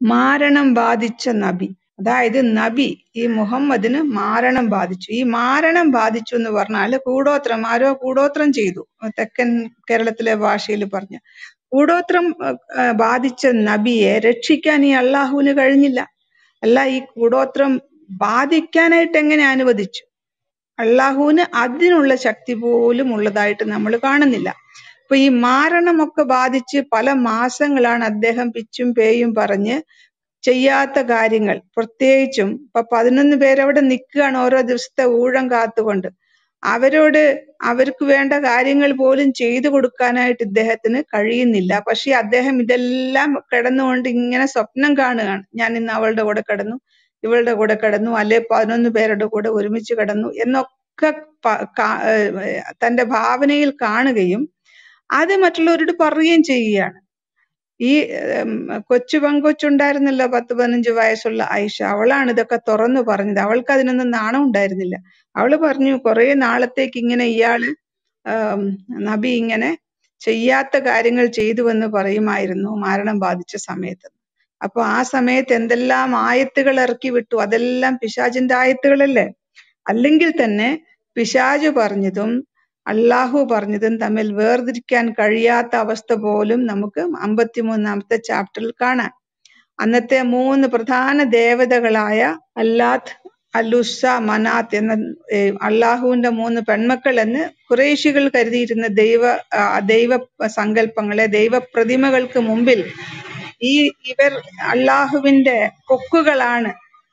മാരണം ബാധിച്ച നബി അതായത് നബി ഈ മുഹമ്മദിന് മാരണം ബാധിച്ചു ഈ മാരണം ബാധിച്ചു എന്ന് പറഞ്ഞാല് കൂടോത്രം ആരോ കൂടോത്രം ചെയ്തു തെക്കൻ കേരളത്തിലെ ഭാഷയിൽ പറഞ്ഞ കൂടോത്രം അഹ്, അഹ് ബാധിച്ച നബിയെ രക്ഷിക്കാൻ ഈ അള്ളാഹുവിന് കഴിഞ്ഞില്ല അല്ല ഈ കൂടോത്രം ബാധിക്കാനായിട്ട് എങ്ങനെ അനുവദിച്ചു അള്ളാഹുവിന് അതിനുള്ള ശക്തി പോലും ഉള്ളതായിട്ട് നമ്മൾ കാണുന്നില്ല അപ്പൊ ഈ മാരണമൊക്കെ ബാധിച്ച് പല മാസങ്ങളാണ് അദ്ദേഹം പിച്ചും പേയും പറഞ്ഞ് ചെയ്യാത്ത കാര്യങ്ങൾ പ്രത്യേകിച്ചും ഇപ്പൊ പതിനൊന്ന് പേരവിടെ നിൽക്കുകയാണ് ഓരോ ദിവസത്തെ ഊഴം കാത്തുകൊണ്ട് അവരോട് അവർക്ക് വേണ്ട കാര്യങ്ങൾ പോലും ചെയ്തു കൊടുക്കാനായിട്ട് ഇദ്ദേഹത്തിന് കഴിയുന്നില്ല പക്ഷെ അദ്ദേഹം ഇതെല്ലാം കിടന്നുകൊണ്ട് ഇങ്ങനെ സ്വപ്നം കാണുകയാണ് ഞാൻ ഇന്ന് അവളുടെ കൂടെ കിടന്നു ഇവളുടെ കൂടെ കിടന്നു അല്ലെ പതിനൊന്ന് പേരുടെ കൂടെ ഒരുമിച്ച് കിടന്നു എന്നൊക്കെ പ- കാ- ഏഹ് തന്റെ ഭാവനയിൽ കാണുകയും അത് മറ്റുള്ളവരോട് പറയുകയും ചെയ്യുകയാണ് ഈ ഉം, കൊച്ചു പെങ്കൊച്ചുണ്ടായിരുന്നല്ലോ പത്ത് പതിനഞ്ച് വയസ്സുള്ള ആയിഷ അവളാണ് ഇതൊക്കെ തുറന്നു പറഞ്ഞത് അവൾക്ക് അതിനൊന്നും നാണം ഉണ്ടായിരുന്നില്ല അവള് പറഞ്ഞു കുറെ നാളത്തേക്ക് ഇങ്ങനെ ഇയാള് ആം, നബി ഇങ്ങനെ ചെയ്യാത്ത കാര്യങ്ങൾ ചെയ്തു എന്ന് പറയുമായിരുന്നു മരണം ബാധിച്ച സമയത്ത് അപ്പൊ ആ സമയത്ത് എന്തെല്ലാം ആയത്തുകൾ ഇറക്കി വിട്ടു അതെല്ലാം പിശാചിന്റെ ആയത്തുകളല്ലേ അല്ലെങ്കിൽ തന്നെ പിശാജ് പറഞ്ഞതും അള്ളാഹു പറഞ്ഞതും തമ്മിൽ വേർതിരിക്കാൻ കഴിയാത്ത അവസ്ഥ പോലും നമുക്ക് അമ്പത്തിമൂന്നാമത്തെ ചാപ്റ്ററിൽ കാണാം അന്നത്തെ മൂന്ന് പ്രധാന ദേവതകളായ അല്ലാത്ത് അലുസ മനാത്ത് എന്ന ഏഹ്, അള്ളാഹുവിന്റെ മൂന്ന് പെൺമക്കൾ എന്ന് കുറേശികൾ കരുതിയിരുന്ന ദൈവ ആ, ദൈവ സങ്കല്പങ്ങളെ ദൈവ പ്രതിമകൾക്ക് മുമ്പിൽ ഈ ഇവർ അള്ളാഹുവിന്റെ കൊക്കുകളാണ്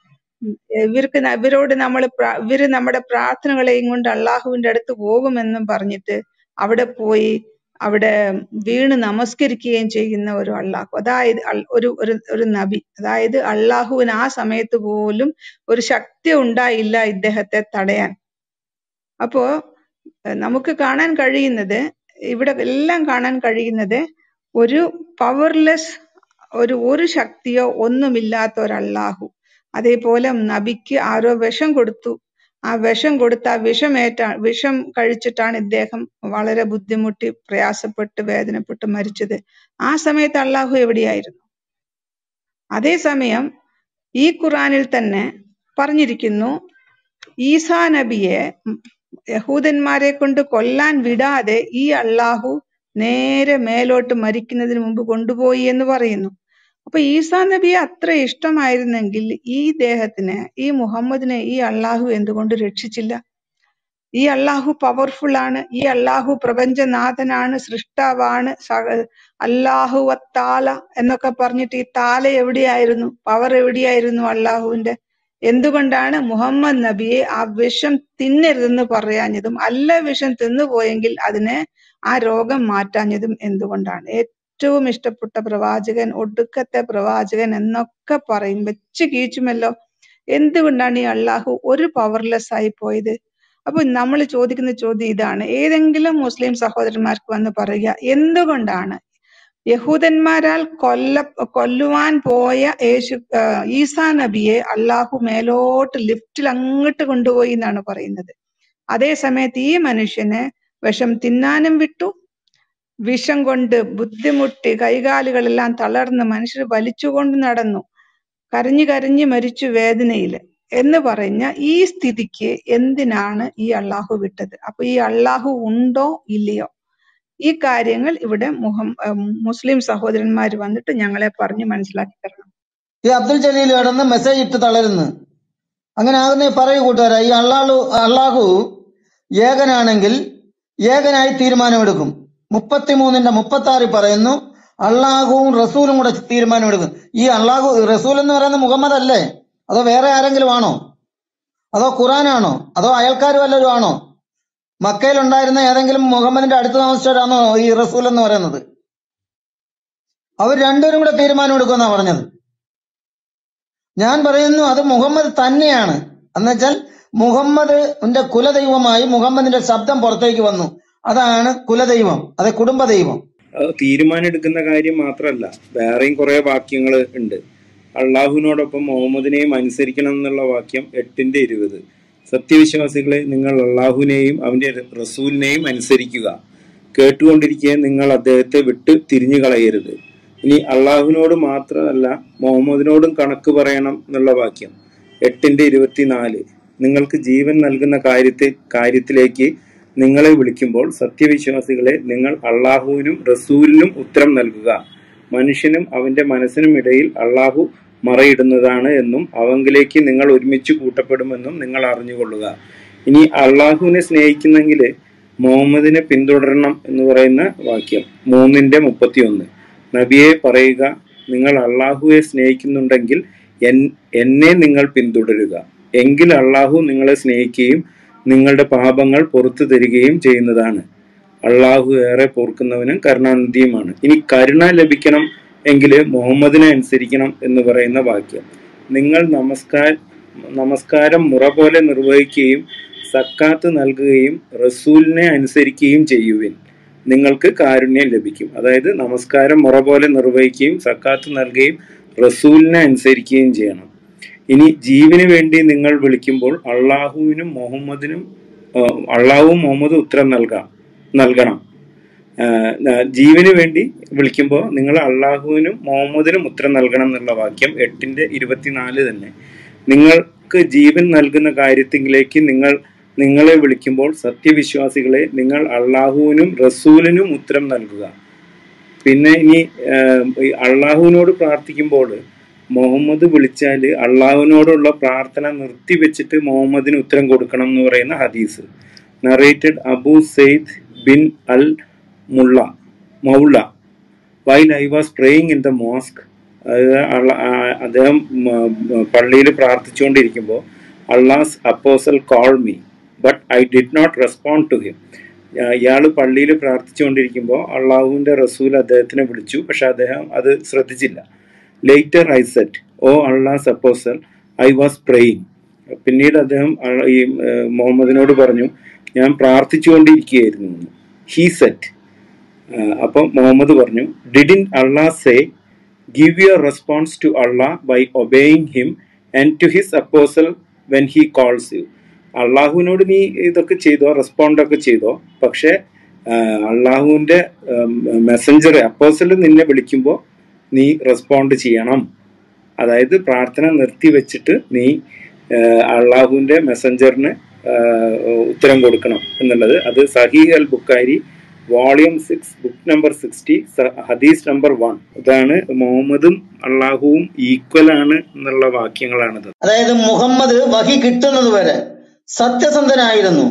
ഉം ഇവർക്ക് ന- ഇവരോട് നമ്മൾ ഇവര് നമ്മുടെ പ്രാർത്ഥനകളെയും കൊണ്ട് അള്ളാഹുവിന്റെ അടുത്ത് പോകുമെന്നും പറഞ്ഞിട്ട് അവിടെ പോയി അവിടെ വീണ് നമസ്കരിക്കുകയും ചെയ്യുന്ന ഒരു അള്ളാഹു അതായത് അൽ- ഒരു ഒരു ഒരു നബി അതായത് അള്ളാഹുവിന് ആ സമയത്ത് പോലും ഒരു ശക്തി ഉണ്ടായില്ല ഇദ്ദേഹത്തെ തടയാൻ അപ്പോ ഏഹ് നമുക്ക് കാണാൻ കഴിയുന്നത് ഇവിടെ എല്ലാം കാണാൻ കഴിയുന്നത് ഒരു പവർലെസ് ഒരു ഒരു ശക്തിയോ ഒന്നുമില്ലാത്ത ഒരു അള്ളാഹു അതേപോലെ നബിക്ക് ആരോ വിഷം കൊടുത്തു ആ വിഷം കൊടുത്ത ആ വിഷമേറ്റ വിഷം കഴിച്ചിട്ടാണ് ഇദ്ദേഹം വളരെ ബുദ്ധിമുട്ടി പ്രയാസപ്പെട്ട് വേദനപ്പെട്ട് മരിച്ചത് ആ സമയത്ത് അള്ളാഹു എവിടെയായിരുന്നു അതേസമയം ഈ ഖുറാനിൽ തന്നെ പറഞ്ഞിരിക്കുന്നു ഈസാ നബിയെ ഉം യഹൂദന്മാരെ കൊണ്ട് കൊല്ലാൻ വിടാതെ ഈ അള്ളാഹു നേരെ മേലോട്ട് മരിക്കുന്നതിന് മുമ്പ് കൊണ്ടുപോയി എന്ന് പറയുന്നു അപ്പൊ ഈസാ നബിയെ അത്ര ഇഷ്ടമായിരുന്നെങ്കിൽ ഈ ദേഹത്തിനെ ഈ മുഹമ്മദിനെ ഈ അള്ളാഹു എന്തുകൊണ്ട് രക്ഷിച്ചില്ല ഈ അള്ളാഹു പവർഫുൾ ആണ് ഈ അള്ളാഹു പ്രപഞ്ചനാഥനാണ് സൃഷ്ടാവാണ് സക- അല്ലാഹു താല എന്നൊക്കെ പറഞ്ഞിട്ട് ഈ താല എവിടെയായിരുന്നു പവർ എവിടെയായിരുന്നു അള്ളാഹുവിന്റെ എന്തുകൊണ്ടാണ് മുഹമ്മദ് നബിയെ ആ വിഷം തിന്നരുതെന്ന് പറയാഞ്ഞതും അല്ല വിഷം തിന്നുപോയെങ്കിൽ അതിനെ ആ രോഗം മാറ്റാഞ്ഞതും എന്തുകൊണ്ടാണ് ഏറ്റവും ഇഷ്ടപ്പെട്ട പ്രവാചകൻ ഒടുക്കത്തെ പ്രവാചകൻ എന്നൊക്കെ പറയും വെച്ച് കീച്ചുമല്ലോ എന്തുകൊണ്ടാണ് ഈ അള്ളാഹു ഒരു പവർലെസ് ആയി പോയത് അപ്പൊ നമ്മൾ ചോദിക്കുന്ന ചോദ്യം ഇതാണ് ഏതെങ്കിലും മുസ്ലിം സഹോദരന്മാർക്ക് വന്ന് പറയുക എന്തുകൊണ്ടാണ് യഹൂദന്മാരാൽ കൊല്ല കൊല്ലുവാൻ പോയ യേശു ആ, ഈസാ നബിയെ അള്ളാഹു മേലോട്ട് ലിഫ്റ്റിൽ അങ്ങോട്ട് കൊണ്ടുപോയി എന്നാണ് പറയുന്നത് അതേ സമയത്ത് ഈ മനുഷ്യന് വിഷം തിന്നാനും വിട്ടു വിഷം കൊണ്ട് ബുദ്ധിമുട്ടി കൈകാലുകളെല്ലാം തളർന്ന് മനുഷ്യർ വലിച്ചുകൊണ്ട് നടന്നു കരഞ്ഞു കരഞ്ഞു മരിച്ചു വേദനയില് എന്ന് പറഞ്ഞ ഈ സ്ഥിതിക്ക് എന്തിനാണ് ഈ അള്ളാഹു വിട്ടത് അപ്പൊ ഈ അള്ളാഹു ഉണ്ടോ ഇല്ലയോ ഈ കാര്യങ്ങൾ ഇവിടെ മുഹം ഉം മുസ്ലിം സഹോദരന്മാർ വന്നിട്ട് ഞങ്ങളെ പറഞ്ഞ് മനസ്സിലാക്കി തരണം ഈ അബ്ദുൽ ജലീൽ കിടന്ന് മെസ്സേജ് ഇട്ട് തളരുന്നു അങ്ങനെ ആകുന്നേ പറയൂ കൂട്ടുകാരാ ഈ അള്ളാഹു അള്ളാഹു ഏകനാണെങ്കിൽ ഏകനായി തീരുമാനമെടുക്കും മുപ്പത്തിമൂന്നിന്റെ മുപ്പത്തി ആറിൽ പറയുന്നു അള്ളാഹുവും റസൂലും കൂടെ തീരുമാനമെടുക്കും ഈ അള്ളാഹു റസൂൽ എന്ന് പറയുന്നത് മുഹമ്മദ് അല്ലേ അതോ വേറെ ആരെങ്കിലും ആണോ അതോ ഖുറാനാണോ അതോ അയൽക്കാർ വല്ലവരും ആണോ മക്കയിൽ ഉണ്ടായിരുന്ന ഏതെങ്കിലും മുഹമ്മദിന്റെ അടുത്ത് താമസിച്ചവരാണോ ഈ റസൂൽ എന്ന് പറയുന്നത് അവർ രണ്ടുപേരും കൂടെ തീരുമാനമെടുക്കുമെന്നാ പറഞ്ഞത് ഞാൻ പറയുന്നു അത് മുഹമ്മദ് തന്നെയാണ് എന്നുവെച്ചാൽ മുഹമ്മദിന്റെ കുലദൈവമായി മുഹമ്മദിന്റെ ശബ്ദം പുറത്തേക്ക് വന്നു അതാണ് കുലദൈവം അതെ കുടുംബദൈവം അത് തീരുമാനം എടുക്കുന്ന കാര്യം മാത്രമല്ല വേറെയും കുറെ വാക്യങ്ങൾ ഉണ്ട് അള്ളാഹുവിനോടൊപ്പം മുഹമ്മദിനെയും അനുസരിക്കണം എന്നുള്ള വാക്യം എട്ടിന്റെ ഇരുപത് സത്യവിശ്വാസികളെ നിങ്ങൾ അള്ളാഹുവിനെയും അവന്റെ റസൂലിനെയും അനുസരിക്കുക കേട്ടുകൊണ്ടിരിക്കെ നിങ്ങൾ അദ്ദേഹത്തെ വിട്ട് തിരിഞ്ഞു കളയരുത് ഇനി അള്ളാഹുവിനോട് മാത്രമല്ല മുഹമ്മദിനോടും കണക്ക് പറയണം എന്നുള്ള വാക്യം എട്ടിന്റെ ഇരുപത്തിനാല് നിങ്ങൾക്ക് ജീവൻ നൽകുന്ന കാര്യത്തിൽ കാര്യത്തിലേക്ക് നിങ്ങളെ വിളിക്കുമ്പോൾ സത്യവിശ്വാസികളെ നിങ്ങൾ അള്ളാഹുവിനും റസൂലിനും ഉത്തരം നൽകുക മനുഷ്യനും അവന്റെ മനസ്സിനും ഇടയിൽ അള്ളാഹു മറയിടുന്നതാണ് എന്നും അവങ്കിലേക്ക് നിങ്ങൾ ഒരുമിച്ച് കൂട്ടപ്പെടുമെന്നും നിങ്ങൾ അറിഞ്ഞുകൊള്ളുക ഇനി അള്ളാഹുവിനെ സ്നേഹിക്കുന്നെങ്കിൽ മുഹമ്മദിനെ പിന്തുടരണം എന്ന് പറയുന്ന വാക്യം മൂന്നിന്റെ മുപ്പത്തിയൊന്ന് നബിയെ പറയുക നിങ്ങൾ അള്ളാഹുവെ സ്നേഹിക്കുന്നുണ്ടെങ്കിൽ എൻ- എന്നെ നിങ്ങൾ പിന്തുടരുക എങ്കിൽ അള്ളാഹു നിങ്ങളെ സ്നേഹിക്കുകയും നിങ്ങളുടെ പാപങ്ങൾ പുറത്തു തരികയും ചെയ്യുന്നതാണ് അള്ളാഹു ഏറെ പൊറുക്കുന്നവനും കരുണാനിധിയുമാണ് ഇനി കരുണ ലഭിക്കണം എങ്കിൽ മുഹമ്മദിനെ അനുസരിക്കണം എന്ന് പറയുന്ന വാക്യം നിങ്ങൾ നമസ്കാര നമസ്കാരം മുറ പോലെ നിർവഹിക്കുകയും സക്കാത്ത് നൽകുകയും റസൂലിനെ അനുസരിക്കുകയും ചെയ്യുവിൻ നിങ്ങൾക്ക് കാരുണ്യം ലഭിക്കും അതായത് നമസ്കാരം മുറ പോലെ നിർവഹിക്കുകയും സക്കാത്ത് നൽകുകയും റസൂലിനെ അനുസരിക്കുകയും ചെയ്യണം ഇനി ജീവന് വേണ്ടി നിങ്ങൾ വിളിക്കുമ്പോൾ അള്ളാഹുവിനും മുഹമ്മദിനും ആ, അള്ളാഹുവും മുഹമ്മദും ഉത്തരം നൽകാം നൽകണം ആ, ആ, ജീവന് വേണ്ടി വിളിക്കുമ്പോൾ നിങ്ങൾ അള്ളാഹുവിനും മുഹമ്മദിനും ഉത്തരം നൽകണം എന്നുള്ള വാക്യം എട്ടിന്റെ ഇരുപത്തിനാല് തന്നെ നിങ്ങൾക്ക് ജീവൻ നൽകുന്ന കാര്യത്തിലേക്ക് നിങ്ങൾ നിങ്ങളെ വിളിക്കുമ്പോൾ സത്യവിശ്വാസികളെ നിങ്ങൾ അള്ളാഹുവിനും റസൂലിനും ഉത്തരം നൽകുക പിന്നെ ഇനി ആഹ്, ഈ അള്ളാഹുവിനോട് പ്രാർത്ഥിക്കുമ്പോൾ മുഹമ്മദ് വിളിച്ചാൽ അള്ളാഹുവിനോടുള്ള പ്രാർത്ഥന നിർത്തിവെച്ചിട്ട് മുഹമ്മദിന് ഉത്തരം കൊടുക്കണം എന്ന് പറയുന്ന ഹദീസ് narrated Abu Said bin al മുള്ള മൗള while I was praying in the mosque അതായത് അള്ള- ആ- അദ്ദേഹം പള്ളിയിൽ പ്രാർത്ഥിച്ചുകൊണ്ടിരിക്കുമ്പോൾ Allah's apostle call me but I did not respond to him ഇയാൾ പള്ളിയിൽ പ്രാർത്ഥിച്ചുകൊണ്ടിരിക്കുമ്പോൾ അള്ളാഹുവിൻ്റെ റസൂൽ അദ്ദേഹത്തിനെ വിളിച്ചു പക്ഷെ അദ്ദേഹം അത് ശ്രദ്ധിച്ചില്ല later I said O Allah's apostle I was praying പിന്നീട് അദ്ദേഹം അള്ള- ഈ ഏഹ്, മുഹമ്മദിനോട് പറഞ്ഞു ഞാൻ പ്രാർത്ഥിച്ചുകൊണ്ടിരിക്കുകയായിരുന്നു ഹീ സെറ്റ് അപ്പം മുഹമ്മദ് പറഞ്ഞു didn't Allah say give your response to Allah by obeying him and to his apostle when he calls you അള്ളാഹുവിനോട് നീ ഇതൊക്കെ ചെയ്തോ റെസ്പോണ്ട് ഒക്കെ ചെയ്തോ പക്ഷെ അള്ളാഹുവിന്റെ മെസ്സഞ്ചർ അപ്പോസൽ നിന്നെ വിളിക്കുമ്പോൾ നീ റെസ്പോണ്ട് ചെയ്യണം അതായത് പ്രാർത്ഥന നിർത്തിവെച്ചിട്ട് നീ ആഹ്, അള്ളാഹുവിന്റെ മെസ്സഞ്ചറിന് ആഹ്, ഉത്തരം കൊടുക്കണം എന്നുള്ളത് അത് Sahih al Bukhari volume six book number sixty ഹദീസ് നമ്പർ വൺ ഇതാണ് മുഹമ്മദും അള്ളാഹുവും ഈക്വൽ ആണ് എന്നുള്ള വാക്യങ്ങളാണിത് അതായത് മുഹമ്മദ് വഹി കിട്ടുന്നത് വരെ സത്യസന്ധനായിരുന്നു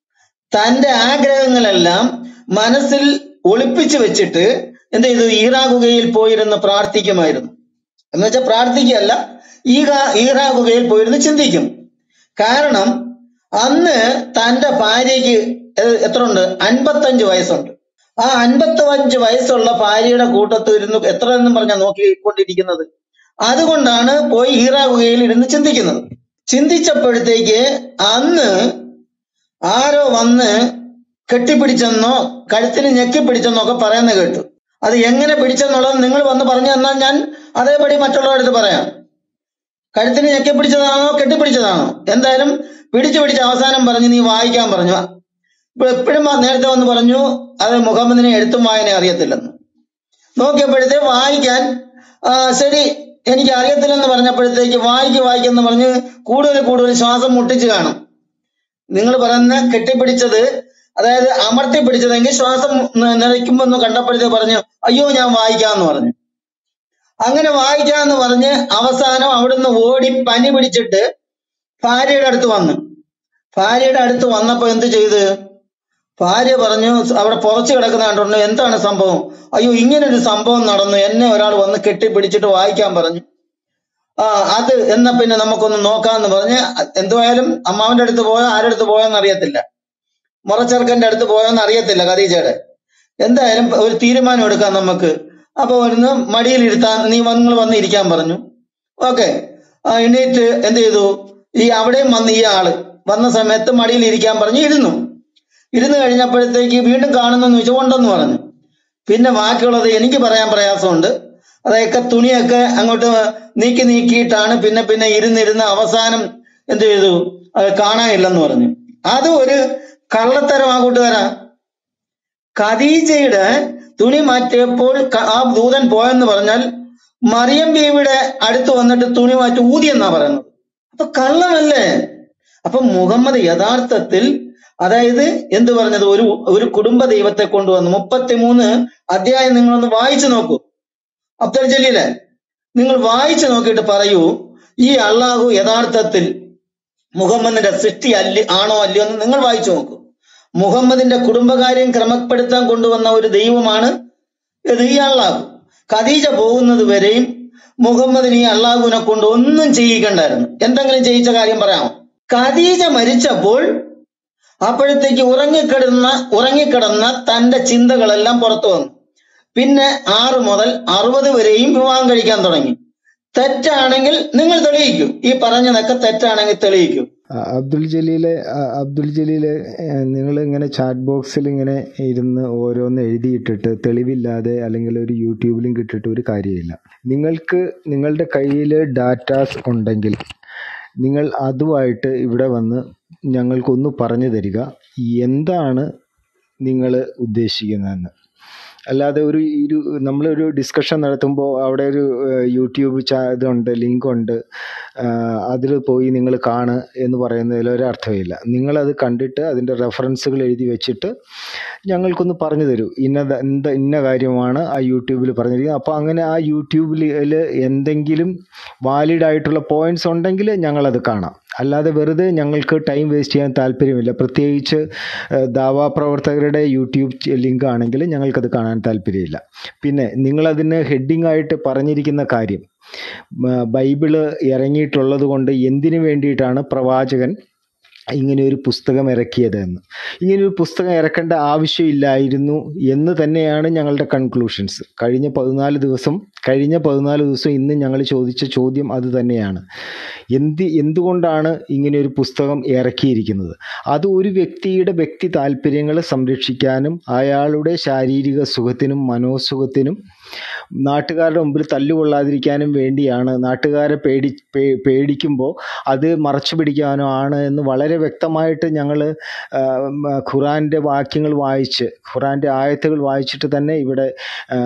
തന്റെ ആഗ്രഹങ്ങളെല്ലാം മനസ്സിൽ ഒളിപ്പിച്ചു വെച്ചിട്ട് എന്ത് ചെയ്തു ഈറാ ഗുഹയിൽ പോയിരുന്ന് പ്രാർത്ഥിക്കുമായിരുന്നു എന്ന് വെച്ചാൽ പ്രാർത്ഥിക്കുകയല്ല ഈറ ഈറാ ഗുഹയിൽ പോയിരുന്ന് ചിന്തിക്കും കാരണം അന്ന് തന്റെ ഭാര്യയ്ക്ക് എ- എത്ര ഉണ്ട് അൻപത്തഞ്ച് വയസ്സുണ്ട് ആ അൻപത്തഞ്ച് വയസ്സുള്ള ഭാര്യയുടെ കൂട്ടത്തിൽ ഇരുന്ന് എത്ര എന്നും പറഞ്ഞാൽ നോക്കിക്കൊണ്ടിരിക്കുന്നത് അതുകൊണ്ടാണ് പോയി ഹീറാ ഗുഹയിൽ ഇരുന്ന് ചിന്തിക്കുന്നത് ചിന്തിച്ചപ്പോഴത്തേക്ക് അന്ന് ആരോ വന്ന് കെട്ടിപ്പിടിച്ചെന്നോ കഴുത്തിന് ഞെക്കി പിടിച്ചെന്നോ ഒക്കെ പറയുന്നത് കേട്ടു അത് എങ്ങനെ പിടിച്ചെന്നുള്ളത് നിങ്ങൾ വന്ന് പറഞ്ഞു തന്നാൽ ഞാൻ അതേപടി മറ്റുള്ളവരുടെ അടുത്ത് പറയാം കഴുത്തിന് ഞെക്കി പിടിച്ചതാണോ കെട്ടിപ്പിടിച്ചതാണോ എന്തായാലും പിടിച്ചു പിടിച്ച് അവസാനം പറഞ്ഞു നീ വായിക്കാൻ പറഞ്ഞു ഇപ്പൊ എപ്പോഴും നേരത്തെ വന്ന് പറഞ്ഞു അത് മുഹമ്മദിനെ എഴുത്തും വായന അറിയത്തില്ലെന്ന് നോക്കിയപ്പോഴത്തേക്ക് വായിക്കാൻ ആ, ശരി എനിക്ക് അറിയത്തില്ലെന്ന് പറഞ്ഞപ്പോഴത്തേക്ക് വായിക്ക് വായിക്കെന്ന് പറഞ്ഞ് കൂടുതൽ കൂടുതൽ ശ്വാസം മുട്ടിച്ച് കാണും നിങ്ങൾ പറയുന്ന കെട്ടിപ്പിടിച്ചത് അതായത് അമർത്തി പിടിച്ചതെങ്കിൽ ശ്വാസം ന- നിലയ്ക്കുമ്പോ ഒന്ന് കണ്ടപ്പോഴത്തേക്ക് പറഞ്ഞു അയ്യോ ഞാൻ വായിക്കാന്ന് പറഞ്ഞു അങ്ങനെ വായിക്കാന്ന് പറഞ്ഞ് അവസാനം അവിടുന്ന് ഓടി പനി പിടിച്ചിട്ട് ഭാര്യയുടെ അടുത്ത് വന്നു ഭാര്യയുടെ അടുത്ത് വന്നപ്പോ എന്ത് ചെയ്ത് ഭാര്യ പറഞ്ഞു അവിടെ പുറച്ചു കിടക്കുന്ന കണ്ടുകൊണ്ട് എന്താണ് സംഭവം അയ്യോ ഇങ്ങനൊരു സംഭവം നടന്നു എന്നെ ഒരാൾ വന്ന് കെട്ടിപ്പിടിച്ചിട്ട് വായിക്കാൻ പറഞ്ഞു ആ അത് എന്നാ പിന്നെ നമുക്കൊന്ന് നോക്കാന്ന് പറഞ്ഞ് എന്തുവായാലും അമ്മാവന്റെ അടുത്ത് പോയോ ആരുടെ അടുത്ത് പോയോന്ന് അറിയത്തില്ല മുറച്ചെറുക്കന്റെ അടുത്ത് പോയോന്ന് അറിയത്തില്ല ഖദീജയുടെ എന്തായാലും ഒരു തീരുമാനം എടുക്കാം നമുക്ക് അപ്പൊ ഒന്ന് മടിയിൽ ഇരുത്താൻ നീ നിങ്ങൾ വന്ന് ഇരിക്കാൻ പറഞ്ഞു ഓക്കെ എണീറ്റ് എന്ത് ചെയ്തു ഈ അവിടെയും വന്ന് ഈ ആള് വന്ന സമയത്ത് മടിയിൽ ഇരിക്കാൻ പറഞ്ഞു ഇരുന്നു ഇരുന്ന് കഴിഞ്ഞപ്പോഴത്തേക്ക് വീണ്ടും കാണുന്നെന്ന് ചോദിച്ചു ഉണ്ടെന്ന് പറഞ്ഞു പിന്നെ ബാക്കിയുള്ളത് എനിക്ക് പറയാൻ പ്രയാസമുണ്ട് അതൊക്കെ തുണിയൊക്കെ അങ്ങോട്ട് നീക്കി നീക്കിയിട്ടാണ് പിന്നെ പിന്നെ ഇരുന്നിരുന്ന് അവസാനം എന്ത് ചെയ്തു അത് കാണാനില്ലെന്ന് പറഞ്ഞു അത് ഒരു കള്ളത്തരം ആ കൂട്ടുകാരാ ഖദീജയുടെ തുണി മാറ്റിയപ്പോൾ ക- ആ ദൂതൻ പോയെന്ന് പറഞ്ഞാൽ മറിയം ബീവിയുടെ അടുത്ത് വന്നിട്ട് തുണി മാറ്റി ഊതിയെന്നാ പറയുന്നത് അപ്പൊ കള്ളമല്ലേ അപ്പൊ മുഹമ്മദ് യഥാർത്ഥത്തിൽ അതായത് എന്ത് പറഞ്ഞത് ഒരു ഒരു കുടുംബ ദൈവത്തെ കൊണ്ടുവന്നു മുപ്പത്തിമൂന്ന് അധ്യായം നിങ്ങളൊന്ന് വായിച്ചു നോക്കൂ അബ്ദുൽ ജലീലെ നിങ്ങൾ വായിച്ചു നോക്കിയിട്ട് പറയൂ ഈ അള്ളാഹു യഥാർത്ഥത്തിൽ മുഹമ്മദിന്റെ സൃഷ്ടി അല്ല ആണോ അല്ലയോ എന്ന് നിങ്ങൾ വായിച്ചു നോക്കൂ മുഹമ്മദിന്റെ കുടുംബകാര്യം ക്രമപ്പെടുത്താൻ കൊണ്ടുവന്ന ഒരു ദൈവമാണ് ഇത് ഈ അള്ളാഹു ഖദീജ പോകുന്നത് വരെയും മുഹമ്മദിന് ഈ അള്ളാഹുവിനെ കൊണ്ട് ഒന്നും ചെയ്യിക്കണ്ടായിരുന്നു എന്തെങ്കിലും ചെയ്യിച്ച കാര്യം പറയാമോ ഖദീജ മരിച്ചപ്പോൾ അപ്പോഴത്തേക്ക് ഉറങ്ങിക്കിടന്ന ഉറങ്ങിക്കിടന്ന തന്റെ ചിന്തകളെല്ലാം പുറത്തു വന്നു പിന്നെ ആറ് മുതൽ അറുപത് വരെയും വിവാഹം കഴിക്കാൻ തുടങ്ങി തെറ്റാണെങ്കിൽ നിങ്ങൾ തെളിയിക്കൂ ഈ പറഞ്ഞതൊക്കെ തെറ്റാണെങ്കിൽ തെളിയിക്കൂ അ- അബ്ദുൽ ജലീലെ അ- അബ്ദുൽ ജലീലെ നിങ്ങൾ ഇങ്ങനെ ചാറ്റ് ബോക്സിൽ ഇങ്ങനെ ഇരുന്ന് ഓരോന്ന് എഴുതിയിട്ടിട്ട് തെളിവില്ലാതെ അല്ലെങ്കിൽ ഒരു യൂട്യൂബ് ലിങ്ക് ഇട്ടിട്ട് ഒരു കാര്യമില്ല നിങ്ങൾക്ക് നിങ്ങളുടെ കയ്യിൽ ഡാറ്റാസ് ഉണ്ടെങ്കിൽ നിങ്ങൾ അതുമായിട്ട് ഇവിടെ വന്ന് ഞങ്ങൾക്കൊന്ന് പറഞ്ഞു തരിക എന്താണ് നിങ്ങൾ ഉദ്ദേശിക്കുന്നതെന്ന് അല്ലാതെ ഒരു ഒരു നമ്മളൊരു ഡിസ്കഷൻ നടത്തുമ്പോൾ അവിടെ ഒരു ഏഹ്, യൂട്യൂബ് ചാ ഇതുണ്ട് ലിങ്ക് ഉണ്ട് അതിൽ പോയി നിങ്ങൾ കാണ് എന്ന് പറയുന്നതിൽ ഒരർത്ഥമില്ല നിങ്ങളത് കണ്ടിട്ട് അതിൻ്റെ റെഫറൻസുകൾ എഴുതി വെച്ചിട്ട് ഞങ്ങൾക്കൊന്ന് പറഞ്ഞു തരൂ ഇന്നത് എന്ത് ഇന്ന കാര്യമാണ് ആ യൂട്യൂബിൽ പറഞ്ഞിരിക്കുന്നത് അപ്പോൾ അങ്ങനെ ആ യൂട്യൂബിൽ എന്തെങ്കിലും വാലിഡ് ആയിട്ടുള്ള പോയിന്റ്സ് ഉണ്ടെങ്കിൽ ഞങ്ങളത് കാണാം അല്ലാതെ വെറുതെ ഞങ്ങൾക്ക് ടൈം വേസ്റ്റ് ചെയ്യാൻ താല്പര്യമില്ല പ്രത്യേകിച്ച് ഏഹ്, ദാവാ പ്രവർത്തകരുടെ യൂട്യൂബ് ലിങ്ക് ആണെങ്കിൽ ഞങ്ങൾക്കത് കാണാൻ താല്പര്യമില്ല പിന്നെ നിങ്ങളതിന് ഹെഡിങ് ആയിട്ട് പറഞ്ഞിരിക്കുന്ന കാര്യം മ- ബൈബിള് ഇറങ്ങിയിട്ടുള്ളത് കൊണ്ട് എന്തിനു വേണ്ടിയിട്ടാണ് പ്രവാചകൻ ഇങ്ങനെ ഒരു പുസ്തകം ഇറക്കിയത് എന്ന് ഇങ്ങനെ ഒരു പുസ്തകം ഇറക്കേണ്ട ആവശ്യമില്ലായിരുന്നു എന്ന് തന്നെയാണ് ഞങ്ങളുടെ കൺക്ലൂഷൻസ് കഴിഞ്ഞ പതിനാല് ദിവസം കഴിഞ്ഞ പതിനാല് ദിവസം ഇന്ന് ഞങ്ങൾ ചോദിച്ച ചോദ്യം അത് തന്നെയാണ് എന്ത് എന്തുകൊണ്ടാണ് ഇങ്ങനെ ഒരു പുസ്തകം ഇറക്കിയിരിക്കുന്നത് അത് ഒരു വ്യക്തിയുടെ വ്യക്തി താല്പര്യങ്ങൾ സംരക്ഷിക്കാനും അയാളുടെ ശാരീരിക സുഖത്തിനും മനോസുഖത്തിനും നാട്ടുകാരുടെ മുമ്പിൽ തല്ലുകൊള്ളാതിരിക്കാനും വേണ്ടിയാണ് നാട്ടുകാരെ പേടി പേ- പേടിക്കുമ്പോൾ അത് മറച്ചു പിടിക്കാനോ ആണ് എന്ന് വളരെ വ്യക്തമായിട്ട് ഞങ്ങൾ ഖുറാൻ്റെ വാക്യങ്ങൾ വായിച്ച് ഖുറാൻ്റെ ആയത്തുകൾ വായിച്ചിട്ട് തന്നെ ഇവിടെ ആ,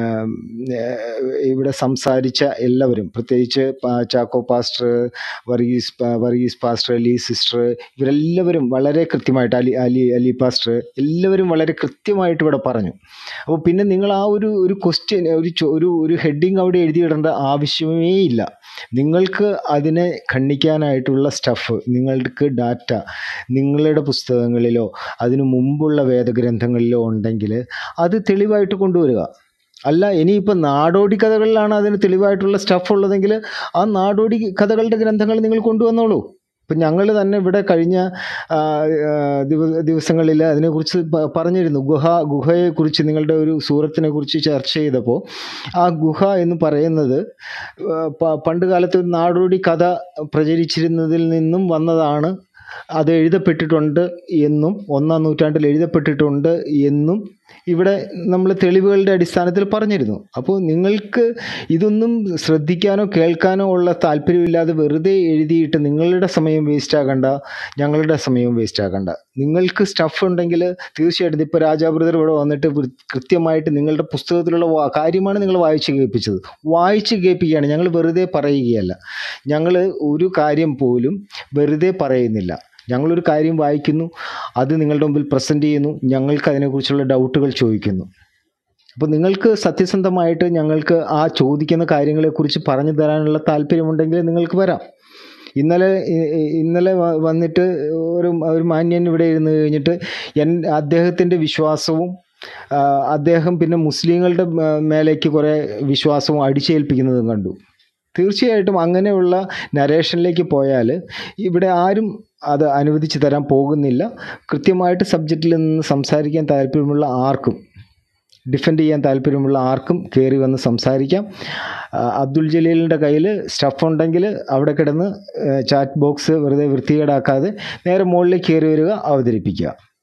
ഇവിടെ സംസാരിച്ച എല്ലാവരും പ്രത്യേകിച്ച് പാ- ചാക്കോ പാസ്റ്റർ വർഗീസ് പാ- വർഗീസ് പാസ്റ്റർ അലി സിസ്റ്റർ ഇവരെല്ലാവരും വളരെ കൃത്യമായിട്ട് അലി അലി അലി പാസ്റ്റർ എല്ലാവരും വളരെ കൃത്യമായിട്ട് ഇവിടെ പറഞ്ഞു അപ്പോൾ പിന്നെ നിങ്ങൾ ആ ഒരു ഒരു ക്വസ്റ്റ്യൻ ഒരു ചോ- ഒരു ഒരു ഹെഡിങ് അവിടെ എഴുതിയിടേണ്ട ആവശ്യമേ ഇല്ല നിങ്ങൾക്ക് അതിനെ ഖണ്ഡിക്കാനായിട്ടുള്ള സ്റ്റഫ് നിങ്ങൾക്ക് ഡാറ്റ നിങ്ങളുടെ പുസ്തകങ്ങളിലോ അതിനു മുമ്പുള്ള വേദഗ്രന്ഥങ്ങളിലോ ഉണ്ടെങ്കിൽ അത് തെളിവായിട്ട് കൊണ്ടുവരിക അല്ല ഇനിയിപ്പോൾ നാടോടി കഥകളിലാണ് അതിന് തെളിവായിട്ടുള്ള സ്റ്റഫ് ഉള്ളതെങ്കിൽ ആ നാടോടി കഥകളുടെ ഗ്രന്ഥങ്ങൾ നിങ്ങൾ കൊണ്ടുവന്നോളൂ ഇപ്പം ഞങ്ങൾ തന്നെ ഇവിടെ കഴിഞ്ഞ ആ, ആ, ദിവ- ദിവസങ്ങളിൽ അതിനെക്കുറിച്ച് പ- പറഞ്ഞിരുന്നു ഗുഹ ഗുഹയെക്കുറിച്ച് നിങ്ങളുടെ ഒരു സൂറത്തിനെ കുറിച്ച് ചർച്ച ചെയ്തപ്പോൾ ആ ഗുഹ എന്ന് പറയുന്നത് ആ, പ- പണ്ട് കാലത്ത് ഒരു നാടോടി കഥ പ്രചരിച്ചിരുന്നതിൽ നിന്നും വന്നതാണ് അത് എഴുതപ്പെട്ടിട്ടുണ്ട് എന്നും ഒന്നാം നൂറ്റാണ്ടിൽ എഴുതപ്പെട്ടിട്ടുണ്ട് എന്നും ഇവിടെ നമ്മൾ തെളിവുകളുടെ അടിസ്ഥാനത്തിൽ പറഞ്ഞിരുന്നു അപ്പോൾ നിങ്ങൾക്ക് ഇതൊന്നും ശ്രദ്ധിക്കാനോ കേൾക്കാനോ ഉള്ള താല്പര്യമില്ലാതെ വെറുതെ എഴുതിയിട്ട് നിങ്ങളുടെ സമയം വേസ്റ്റ് ആകണ്ട ഞങ്ങളുടെ സമയവും വേസ്റ്റ് ആകണ്ട നിങ്ങൾക്ക് സ്റ്റഫ് ഉണ്ടെങ്കിൽ തീർച്ചയായിട്ടും ഇപ്പോൾ രാജാബ്രദർ ഇവിടെ വന്നിട്ട് വൃ- കൃത്യമായിട്ട് നിങ്ങളുടെ പുസ്തകത്തിലുള്ള വാ- കാര്യമാണ് നിങ്ങൾ വായിച്ച് കേൾപ്പിച്ചത് വായിച്ച് കേൾപ്പിക്കുകയാണ് ഞങ്ങൾ വെറുതെ പറയുകയല്ല ഞങ്ങൾ ഒരു കാര്യം പോലും വെറുതെ പറയുന്നില്ല ഞങ്ങളൊരു കാര്യം വായിക്കുന്നു അത് നിങ്ങളുടെ മുമ്പിൽ പ്രസൻറ്റ് ചെയ്യുന്നു ഞങ്ങൾക്ക് അതിനെക്കുറിച്ചുള്ള ഡൗട്ടുകൾ ചോദിക്കുന്നു അപ്പോൾ നിങ്ങൾക്ക് സത്യസന്ധമായിട്ട് ഞങ്ങൾക്ക് ആ ചോദിക്കുന്ന കാര്യങ്ങളെക്കുറിച്ച് പറഞ്ഞു തരാനുള്ള താല്പര്യമുണ്ടെങ്കിൽ നിങ്ങൾക്ക് വരാം ഇന്നലെ ഇ- ഇ- ഇന്നലെ വ- വന്നിട്ട് ഒരു ഒരു മാന്യൻ ഇവിടെ ഇരുന്ന് കഴിഞ്ഞിട്ട് എൻ അദ്ദേഹത്തിൻ്റെ വിശ്വാസവും ആ, അദ്ദേഹം പിന്നെ മുസ്ലിങ്ങളുടെ മേ- മേലേക്ക് കുറേ വിശ്വാസവും അടിച്ചേൽപ്പിക്കുന്നതും കണ്ടു തീർച്ചയായിട്ടും അങ്ങനെയുള്ള നരേഷനിലേക്ക് പോയാൽ ഇവിടെ ആരും അത് അനുവദിച്ച് തരാൻ പോകുന്നില്ല കൃത്യമായിട്ട് സബ്ജക്റ്റിൽ നിന്ന് സംസാരിക്കാൻ താല്പര്യമുള്ള ആർക്കും ഡിഫെൻഡ് ചെയ്യാൻ താല്പര്യമുള്ള ആർക്കും കയറി വന്ന് സംസാരിക്കാം ആ, അബ്ദുൽ ജലീലിൻ്റെ കയ്യിൽ സ്റ്റഫ് ഉണ്ടെങ്കിൽ അവിടെ കിടന്ന് ചാറ്റ് ബോക്സ് വെറുതെ വൃത്തികേടാക്കാതെ നേരെ മുകളിലേക്ക് കയറി വരിക അവതരിപ്പിക്കുക